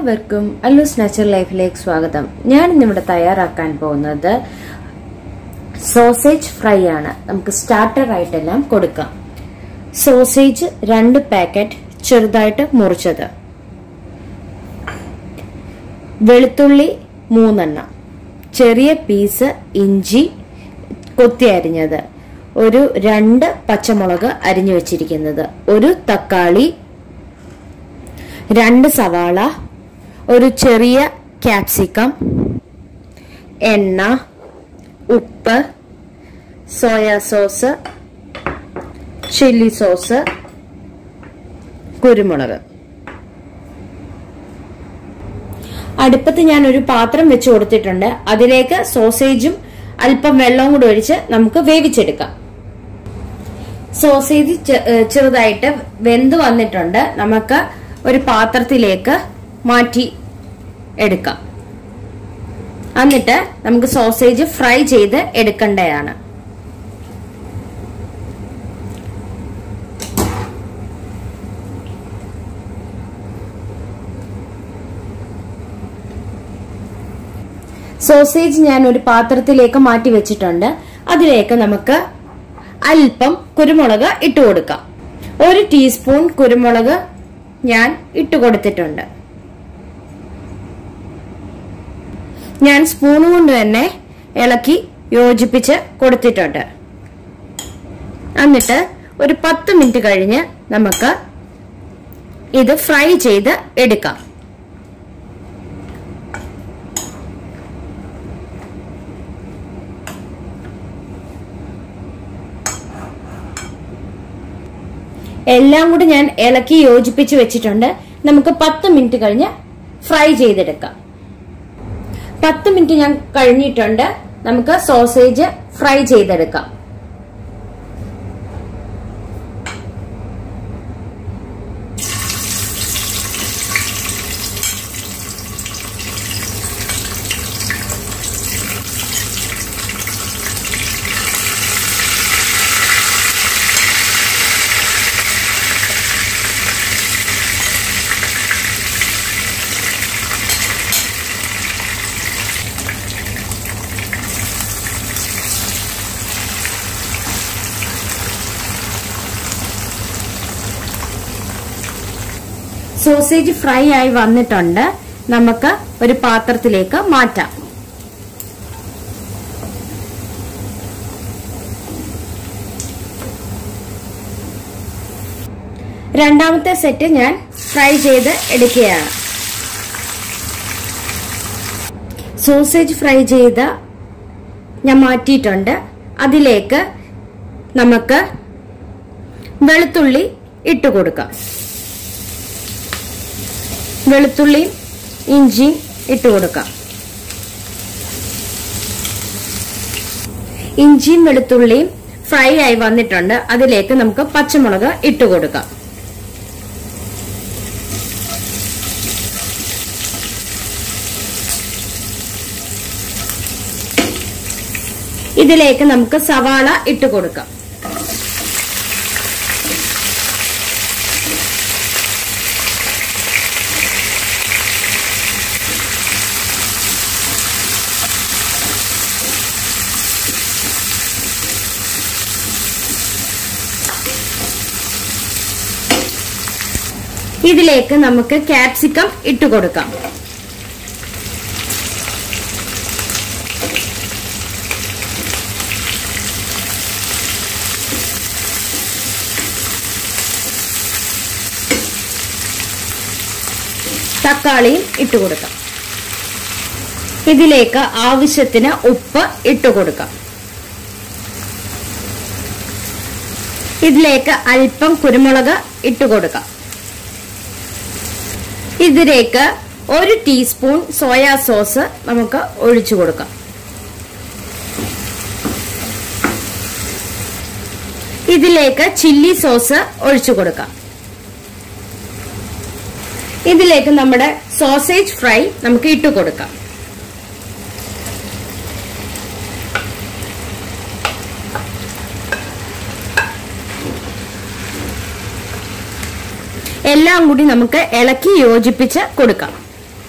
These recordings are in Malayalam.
എല്ലാവർക്കും അല്ലൂസ് നാച്ചുറൽ ലൈഫിലേക്ക് സ്വാഗതം ഞാൻ ഇന്നിവിടെ തയ്യാറാക്കാൻ പോകുന്നത് സോസേജ് ഫ്രൈ ആണ് നമുക്ക് സ്റ്റാർട്ടർ ആയിട്ടെല്ലാം കൊടുക്കാം സോസേജ് രണ്ട് പാക്കറ്റ് ചെറുതായിട്ട് മുറിച്ചത് വെളുത്തുള്ളി മൂന്നെണ്ണം ചെറിയ പീസ് ഇഞ്ചി കൊത്തി അരിഞ്ഞത് ഒരു രണ്ട് പച്ചമുളക് അരിഞ്ഞു വെച്ചിരിക്കുന്നത് ഒരു തക്കാളി രണ്ട് സവാള ഒരു ചെറിയ ക്യാപ്സിക്കം എണ്ണ ഉപ്പ് സോയാ സോസ് ചില്ലി സോസ് കുരുമുളക് അടുപ്പത്ത് ഞാൻ ഒരു പാത്രം വെച്ച് കൊടുത്തിട്ടുണ്ട് അതിലേക്ക് സോസേജും അല്പം വെള്ളവും കൂടി ഒഴിച്ച് നമുക്ക് വേവിച്ചെടുക്കാം സോസേജ് ചെറുതായിട്ട് വെന്ത് വന്നിട്ടുണ്ട് നമുക്ക് ഒരു പാത്രത്തിലേക്ക് മാറ്റി എടുക്കാം എന്നിട്ട് നമുക്ക് സോസേജ് ഫ്രൈ ചെയ്ത് എടുക്കേണ്ടതാണ് സോസേജ് ഞാൻ ഒരു പാത്രത്തിലേക്ക് മാറ്റി വെച്ചിട്ടുണ്ട് അതിലേക്ക് നമുക്ക് അല്പം കുരുമുളക് ഇട്ട് കൊടുക്കാം ഒരു ടീസ്പൂൺ കുരുമുളക് ഞാൻ ഇട്ട് കൊടുത്തിട്ടുണ്ട് ഞാൻ സ്പൂൺ കൊണ്ട് തന്നെ ഇളക്കി യോജിപ്പിച്ച് കൊടുത്തിട്ടുണ്ട് എന്നിട്ട് ഒരു പത്ത് മിനിറ്റ് കഴിഞ്ഞ് നമുക്ക് ഇത് ഫ്രൈ ചെയ്ത് എടുക്കാം എല്ലാം കൂടി ഞാൻ ഇളക്കി യോജിപ്പിച്ച് വെച്ചിട്ടുണ്ട് നമുക്ക് പത്ത് മിനിറ്റ് കഴിഞ്ഞ് ഫ്രൈ ചെയ്തെടുക്കാം പത്ത് മിനിറ്റ് ഞാൻ കഴിഞ്ഞിട്ടുണ്ട് നമുക്ക് സോസേജ് ഫ്രൈ ചെയ്തെടുക്കാം സോസേജ് ഫ്രൈ ആയി വന്നിട്ടുണ്ട് നമുക്ക് ഒരു പാത്രത്തിലേക്ക് മാറ്റാം രണ്ടാമത്തെ സെറ്റ് ഞാൻ ഫ്രൈ ചെയ്ത് എടുക്കുകയാണ് സോസേജ് ഫ്രൈ ചെയ്ത ഞാൻ മാറ്റിയിട്ടുണ്ട് അതിലേക്ക് നമുക്ക് വെളുത്തുള്ളി ഇട്ട് കൊടുക്കാം വെളുത്തുള്ളിയും ഇഞ്ചിയും ഇട്ട് കൊടുക്കാം ഇഞ്ചിയും വെളുത്തുള്ളിയും ഫ്രൈ ആയി വന്നിട്ടുണ്ട് അതിലേക്ക് നമുക്ക് പച്ചമുളക് ഇട്ട് കൊടുക്കാം ഇതിലേക്ക് നമുക്ക് സവാള ഇട്ട് കൊടുക്കാം ഇതിലേക്ക് നമുക്ക് ക്യാപ്സിക്കം ഇട്ട് കൊടുക്കാം തക്കാളിയും ഇട്ട് കൊടുക്കാം ഇതിലേക്ക് ആവശ്യത്തിന് ഉപ്പ് ഇട്ട് കൊടുക്കാം ഇതിലേക്ക് അല്പം കുരുമുളക് ഇട്ട് കൊടുക്കാം ഇതിലേക്ക് ഒരു ടീസ്പൂൺ സോയാ സോസ് നമുക്ക് ഒഴിച്ചു കൊടുക്കാം ഇതിലേക്ക് ചില്ലി സോസ് ഒഴിച്ചു കൊടുക്കാം ഇതിലേക്ക് നമ്മുടെ സോസേജ് ഫ്രൈ നമുക്ക് ഇട്ട് കൊടുക്കാം എല്ലാം കൂടി നമുക്ക് ഇളക്കി യോജിപ്പിച്ച് കൊടുക്കാം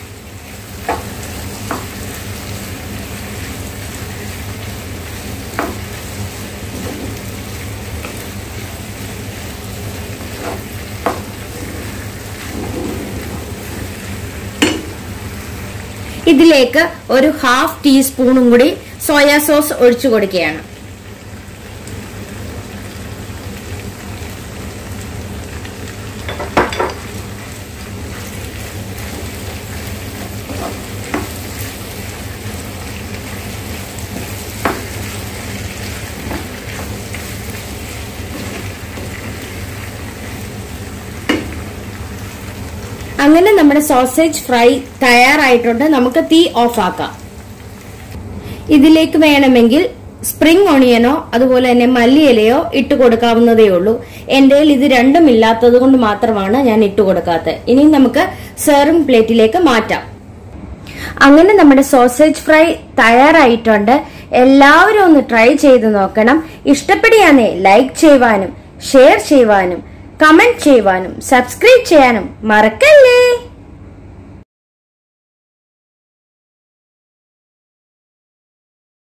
ഇതിലേക്ക് ഒരു ഹാഫ് ടീസ്പൂണും കൂടി സോയാ സോസ് ഒഴിച്ചു കൊടുക്കുകയാണ് അങ്ങനെ നമ്മുടെ സോസേജ് ഫ്രൈ തയ്യാറായിട്ടുണ്ട് നമുക്ക് തീ ഓഫ് ആക്കാം ഇതിലേക്ക് വേണമെങ്കിൽ സ്പ്രിംഗ് ഓണിയനോ അതുപോലെ തന്നെ മല്ലിയിലയോ ഇട്ട് കൊടുക്കാവുന്നതേ ഉള്ളൂ എന്റെ ഇത് രണ്ടും ഇല്ലാത്തത് കൊണ്ട് മാത്രമാണ് ഞാൻ ഇട്ട് കൊടുക്കാത്തത് ഇനി നമുക്ക് സെർവിംഗ് പ്ലേറ്റിലേക്ക് മാറ്റാം അങ്ങനെ നമ്മുടെ സോസേജ് ഫ്രൈ തയ്യാറായിട്ടുണ്ട് എല്ലാവരും ഒന്ന് ട്രൈ ചെയ്ത് നോക്കണം ഇഷ്ടപ്പെടുകയാണെ ലൈക്ക് ചെയ്യുവാനും ഷെയർ ചെയ്യുവാനും കമന്റ് ചെയ്യുവാനും സബ്സ്ക്രൈബ് ചെയ്യാനും മറക്കല്ലേ